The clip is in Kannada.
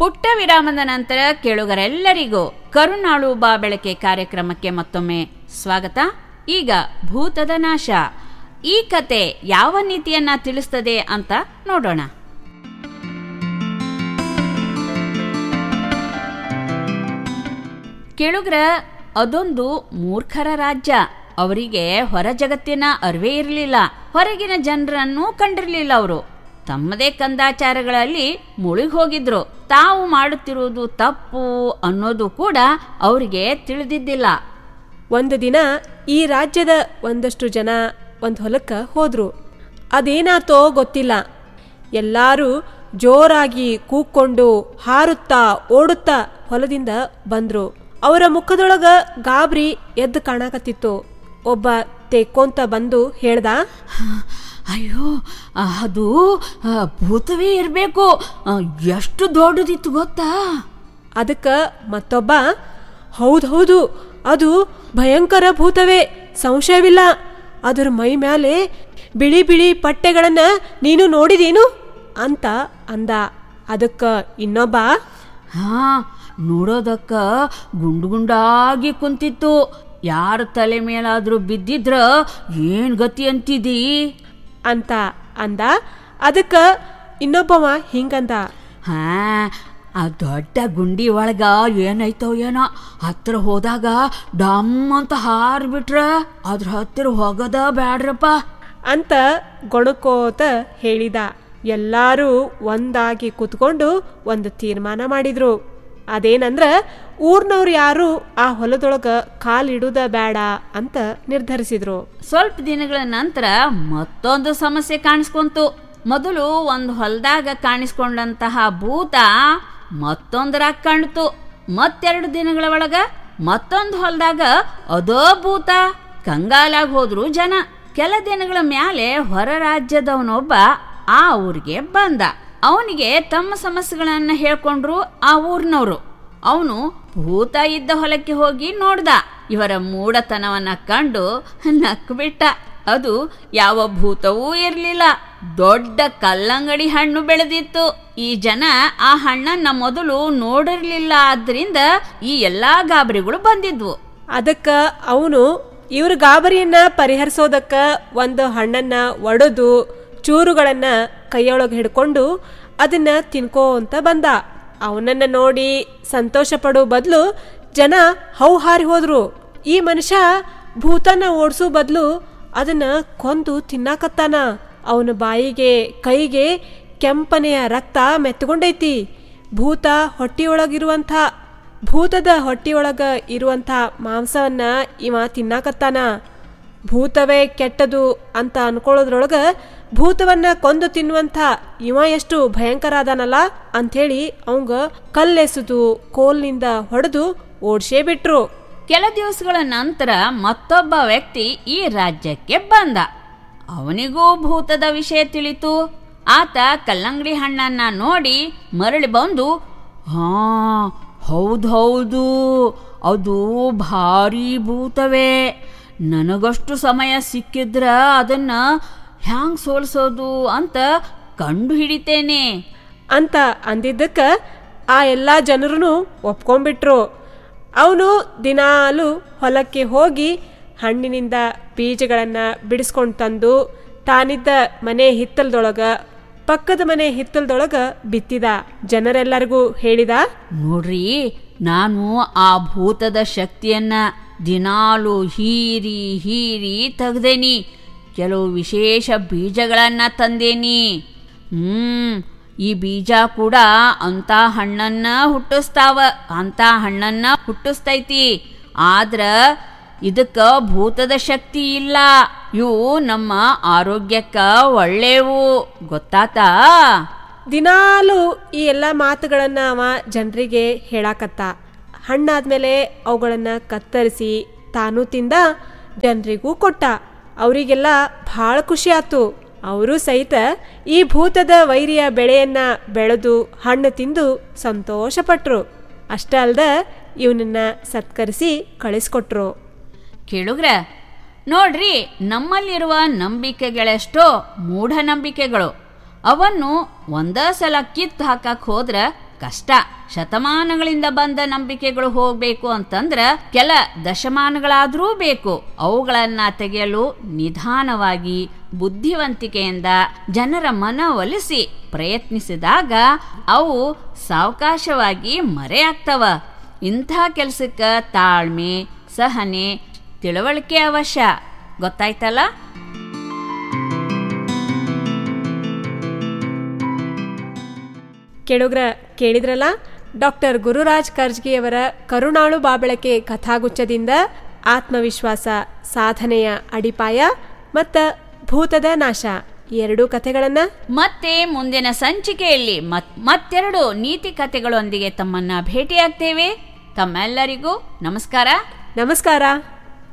ಪುಟ್ಟ ವಿರಾಮದ ನಂತರ ಕೇಳುಗರೆಲ್ಲರಿಗೂ ಕರುನಾಳು ಬಾ ಬೆಳಕೆ ಕಾರ್ಯಕ್ರಮಕ್ಕೆ ಮತ್ತೊಮ್ಮೆ ಸ್ವಾಗತ ಈಗ ಭೂತದ ನಾಶ ಈ ಕತೆ ಯಾವ ನೀತಿಯನ್ನ ತಿಳಿಸ್ತದೆ ಅಂತ ನೋಡೋಣ ಕೇಳುಗರ ಅದೊಂದು ಮೂರ್ಖರ ರಾಜ್ಯ ಅವರಿಗೆ ಹೊರ ಜಗತ್ತಿನ ಅರಿವೇ ಇರಲಿಲ್ಲ ಹೊರಗಿನ ಜನರನ್ನು ಕಂಡಿರಲಿಲ್ಲ ಅವರು ತಮ್ಮದೇ ಕಂದಾಚಾರಗಳಲ್ಲಿ ಮುಳುಗಿ ಹೋಗಿದ್ರು ತಾವು ಮಾಡುತ್ತಿರುವುದು ತಪ್ಪು ಅನ್ನೋದು ಕೂಡ ಅವರಿಗೆ ತಿಳಿದಿದ್ದಿಲ್ಲ ಒಂದು ದಿನ ಈ ರಾಜ್ಯದ ಒಂದಷ್ಟು ಜನ ಒಂದು ಹೊಲಕ್ಕೆ ಹೋದ್ರು ಅದೇನಾತೋ ಗೊತ್ತಿಲ್ಲ ಎಲ್ಲರೂ ಜೋರಾಗಿ ಕೂಕ್ಕೊಂಡು ಹಾರುತ್ತಾ ಓಡುತ್ತಾ ಹೊಲದಿಂದ ಬಂದ್ರು ಅವರ ಮುಖದೊಳಗ ಗಾಬರಿ ಎದ್ದು ಕಾಣಕತ್ತಿತ್ತು ಒಬ್ಬ ತೆಕ್ಕೊಂತ ಬಂದು ಹೇಳ್ದ ಅಯ್ಯೋ ಅದು ಆ, ಭೂತವೇ ಇರಬೇಕು ಎಷ್ಟು ದೊಡ್ಡದಿತ್ತು ಗೊತ್ತಾ ಅದಕ್ಕೆ ಮತ್ತೊಬ್ಬ ಹೌದು ಹೌದು ಅದು ಭಯಂಕರ ಭೂತವೇ ಸಂಶಯವಿಲ್ಲ ಅದರ ಮೈ ಮೇಲೆ ಬಿಳಿ ಬಿಳಿ ಪಟ್ಟೆಗಳನ್ನು ನೀನು ನೋಡಿದೀನು ಅಂತ ಅಂದ ಅದಕ್ಕೆ ಇನ್ನೊಬ್ಬ ಹಾ ನೋಡೋದಕ್ಕ ಗುಂಡು ಗುಂಡಾಗಿ ಕುಂತಿತ್ತು ಯಾರ ತಲೆ ಮೇಲಾದ್ರೂ ಬಿದ್ದಿದ್ರ ಏನ್ ಗತಿ ಅಂತಿದಿ ಅಂತ ಅಂದ ಅದಕ್ಕೆ ಇನ್ನೊಬ್ಬವ ಹಿಂಗಂದ ಹಾ ಆ ದೊಡ್ಡ ಗುಂಡಿ ಒಳಗ ಏನಾಯ್ತೋ ಏನೋ ಹತ್ರ ಹೋದಾಗ ಡಮ್ ಅಂತ ಹಾರ್ಬಿಟ್ರ ಅದ್ರ ಹತ್ತಿರ ಹೋಗೋದ ಬ್ಯಾಡ್ರಪ್ಪ ಅಂತ ಗೊಣಕೋತ ಹೇಳಿದ ಎಲ್ಲರೂ ಒಂದಾಗಿ ಕೂತ್ಕೊಂಡು ಒಂದು ತೀರ್ಮಾನ ಮಾಡಿದ್ರು ಅದೇನಂದ್ರ ಊರ್ನವ್ರು ಯಾರು ಆ ಹೊಲದೊಳಗ ಕಾಲಿಡುದ ಬೇಡ ಅಂತ ನಿರ್ಧರಿಸಿದ್ರು ಸ್ವಲ್ಪ ದಿನಗಳ ನಂತರ ಮತ್ತೊಂದು ಸಮಸ್ಯೆ ಕಾಣಿಸ್ಕೊಂತು ಮೊದಲು ಒಂದು ಹೊಲದಾಗ ಕಾಣಿಸ್ಕೊಂಡಂತಹ ಭೂತ ಮತ್ತೊಂದರಾಗ ಕಾಣ್ತು ಮತ್ತೆರಡು ದಿನಗಳ ಒಳಗ ಮತ್ತೊಂದು ಹೊಲದಾಗ ಅದೋ ಭೂತ ಕಂಗಾಲಾಗಿ ಹೋದ್ರು ಜನ ಕೆಲ ದಿನಗಳ ಮ್ಯಾಲೆ ಹೊರ ರಾಜ್ಯದವನೊಬ್ಬ ಆ ಊರಿಗೆ ಬಂದ ಅವನಿಗೆ ತಮ್ಮ ಸಮಸ್ಯೆಗಳನ್ನ ಹೇಳ್ಕೊಂಡ್ರು ಆ ಊರಿನವರು ಅವನು ಭೂತ ಇದ್ದ ಹೊಲಕ್ಕೆ ಹೋಗಿ ನೋಡ್ದ ಇವರ ಮೂಢತನವನ್ನ ಕಂಡು ನಕ್ಬಿಟ್ಟ ಅದು ಯಾವ ಭೂತವೂ ಇರಲಿಲ್ಲ ದೊಡ್ಡ ಕಲ್ಲಂಗಡಿ ಹಣ್ಣು ಬೆಳೆದಿತ್ತು ಈ ಜನ ಆ ಹಣ್ಣನ್ನ ಮೊದಲು ನೋಡಿರ್ಲಿಲ್ಲ ಆದ್ರಿಂದ ಈ ಎಲ್ಲಾ ಗಾಬರಿಗಳು ಬಂದಿದ್ವು ಅದಕ್ಕೆ ಅವನು ಇವ್ರ ಗಾಬರಿಯನ್ನ ಪರಿಹರಿಸೋದಕ್ಕ ಒಂದು ಹಣ್ಣನ್ನ ಒಡೆದು ಚೂರುಗಳನ್ನ ಕೈಯೊಳಗೆ ಹಿಡ್ಕೊಂಡು ಅದನ್ನ ತಿನ್ಕೋ ಅಂತ ಬಂದ ಅವನನ್ನ ನೋಡಿ ಸಂತೋಷ ಪಡೋ ಬದಲು ಜನ ಹೌಹಾರಿ ಹೋದ್ರು ಈ ಮನುಷ್ಯ ಭೂತನ ಓಡಿಸೋ ಬದಲು ಅದನ್ನ ಕೊಂದು ತಿನ್ನಾಕತ್ತಾನ ಅವನ ಬಾಯಿಗೆ ಕೈಗೆ ಕೆಂಪನೆಯ ರಕ್ತ ಮೆತ್ತಗೊಂಡೈತಿ ಭೂತ ಹೊಟ್ಟಿಯೊಳಗಿರುವಂಥ ಭೂತದ ಹೊಟ್ಟಿಯೊಳಗ ಇರುವಂಥ ಮಾಂಸವನ್ನ ಇವ ತಿನ್ನಾಕತ್ತಾನ ಭೂತವೇ ಕೆಟ್ಟದು ಅಂತ ಅನ್ಕೊಳ್ಳೋದ್ರೊಳಗ ಭೂತವನ್ನ ಕೊಂದು ತಿನ್ನುವಂಥ ಇವ ಎಷ್ಟು ಭಯಂಕರ ಅದಾನಲ್ಲ ಅಂಥೇಳಿ ಅವಂಗ ಕಲ್ಲೆಸೆದು ಕೋಲ್ನಿಂದ ಹೊಡೆದು ಓಡ್ಸೇ ಬಿಟ್ರು ಕೆಲ ದಿವಸಗಳ ನಂತರ ಮತ್ತೊಬ್ಬ ವ್ಯಕ್ತಿ ಈ ರಾಜ್ಯಕ್ಕೆ ಬಂದ ಅವನಿಗೂ ಭೂತದ ವಿಷಯ ತಿಳಿತು ಆತ ಕಲ್ಲಂಗಡಿ ಹಣ್ಣನ್ನ ನೋಡಿ ಮರಳಿ ಬಂದು ಹಾ ಹೌದು ಹೌದು ಅದು ಭಾರಿ ಭೂತವೇ ನನಗಷ್ಟು ಸಮಯ ಸಿಕ್ಕಿದ್ರ ಅದನ್ನ ಹ್ಯಾಂಗ್ ಸೋಲ್ಸೋದು ಅಂತ ಕಂಡು ಹಿಡಿತೇನೆ ಅಂತ ಅಂದಿದ್ದಕ್ಕೆ ಆ ಎಲ್ಲ ಜನರೂ ಒಪ್ಕೊಂಡ್ಬಿಟ್ರು ಅವನು ದಿನಾಲು ಹೊಲಕ್ಕೆ ಹೋಗಿ ಹಣ್ಣಿನಿಂದ ಬೀಜಗಳನ್ನು ಬಿಡಿಸ್ಕೊಂಡು ತಂದು ತಾನಿದ್ದ ಮನೆ ಹಿತ್ತಲದೊಳಗ ಪಕ್ಕದ ಮನೆ ಹಿತ್ತಲದೊಳಗ ಬಿತ್ತಿದ ಜನರೆಲ್ಲರಿಗೂ ಹೇಳಿದ ನೋಡ್ರಿ ನಾನು ಆ ಭೂತದ ಶಕ್ತಿಯನ್ನ ದಿನಾಲು ಹೀರಿ ಹೀರಿ ತೆಗ್ದೇನಿ ಕೆಲವು ವಿಶೇಷ ಬೀಜಗಳನ್ನ ತಂದೇನಿ ಹ್ಮ್ ಈ ಬೀಜ ಕೂಡ ಅಂತ ಹಣ್ಣನ್ನ ಹುಟ್ಟಿಸ್ತಾವ ಅಂತ ಹಣ್ಣನ್ನ ಹುಟ್ಟಿಸ್ತೈತಿ ಆದ್ರ ಇದಕ್ಕ ಭೂತದ ಶಕ್ತಿ ಇಲ್ಲ ಇವು ನಮ್ಮ ಆರೋಗ್ಯಕ್ಕ ಒಳ್ಳೆವು ಗೊತ್ತಾತಾ ದಿನಾಲು ಈ ಎಲ್ಲ ಮಾತುಗಳನ್ನು ಅವ ಜನರಿಗೆ ಹೇಳಾಕತ್ತ ಹಣ್ಣಾದ್ಮೇಲೆ ಅವುಗಳನ್ನು ಕತ್ತರಿಸಿ ತಾನು ತಿಂದ ಜನರಿಗೂ ಕೊಟ್ಟ ಅವರಿಗೆಲ್ಲ ಭಾಳ ಖುಷಿ ಆತು ಅವರು ಸಹಿತ ಈ ಭೂತದ ವೈರಿಯ ಬೆಳೆಯನ್ನ ಬೆಳೆದು ಹಣ್ಣು ತಿಂದು ಸಂತೋಷಪಟ್ರು ಅಷ್ಟೇ ಅಲ್ದ ಇವನನ್ನ ಸತ್ಕರಿಸಿ ಕಳಿಸ್ಕೊಟ್ರು ಕೇಳುಗ್ರ ನೋಡ್ರಿ ನಮ್ಮಲ್ಲಿರುವ ನಂಬಿಕೆಗಳೆಷ್ಟೋ ಮೂಢನಂಬಿಕೆಗಳು ಅವನ್ನು ಒಂದೇ ಸಲ ಕಿತ್ತು ಹಾಕಕ್ ಹೋದ್ರ ಕಷ್ಟ ಶತಮಾನಗಳಿಂದ ಬಂದ ನಂಬಿಕೆಗಳು ಹೋಗ್ಬೇಕು ಅಂತಂದ್ರ ಕೆಲ ದಶಮಾನಗಳಾದರೂ ಬೇಕು ಅವುಗಳನ್ನ ತೆಗೆಯಲು ನಿಧಾನವಾಗಿ ಬುದ್ಧಿವಂತಿಕೆಯಿಂದ ಜನರ ಮನವೊಲಿಸಿ ಪ್ರಯತ್ನಿಸಿದಾಗ ಅವು ಸಾವಕಾಶವಾಗಿ ಮರೆಯಾಗ್ತವ ಇಂಥ ಕೆಲಸಕ್ಕೆ ತಾಳ್ಮೆ ಸಹನೆ ತಿಳುವಳಿಕೆ ಅವಶ್ಯ ಗೊತ್ತಾಯ್ತಲ್ಲ ಕೇಳುಗ್ರ ಕೇಳಿದ್ರಲ್ಲ ಡಾಕ್ಟರ್ ಗುರುರಾಜ್ ಕರ್ಜ್ಗಿಯವರ ಕರುಣಾಳು ಬಾಬಳಕೆ ಕಥಾಗುಚ್ಛದಿಂದ ಆತ್ಮವಿಶ್ವಾಸ ಸಾಧನೆಯ ಅಡಿಪಾಯ ಮತ್ತು ಭೂತದ ನಾಶ ಈ ಎರಡೂ ಕಥೆಗಳನ್ನು ಮತ್ತೆ ಮುಂದಿನ ಸಂಚಿಕೆಯಲ್ಲಿ ಮತ್ ಮತ್ತೆರಡು ನೀತಿ ಕಥೆಗಳೊಂದಿಗೆ ತಮ್ಮನ್ನ ಭೇಟಿಯಾಗ್ತೇವೆ ತಮ್ಮೆಲ್ಲರಿಗೂ ನಮಸ್ಕಾರ ನಮಸ್ಕಾರ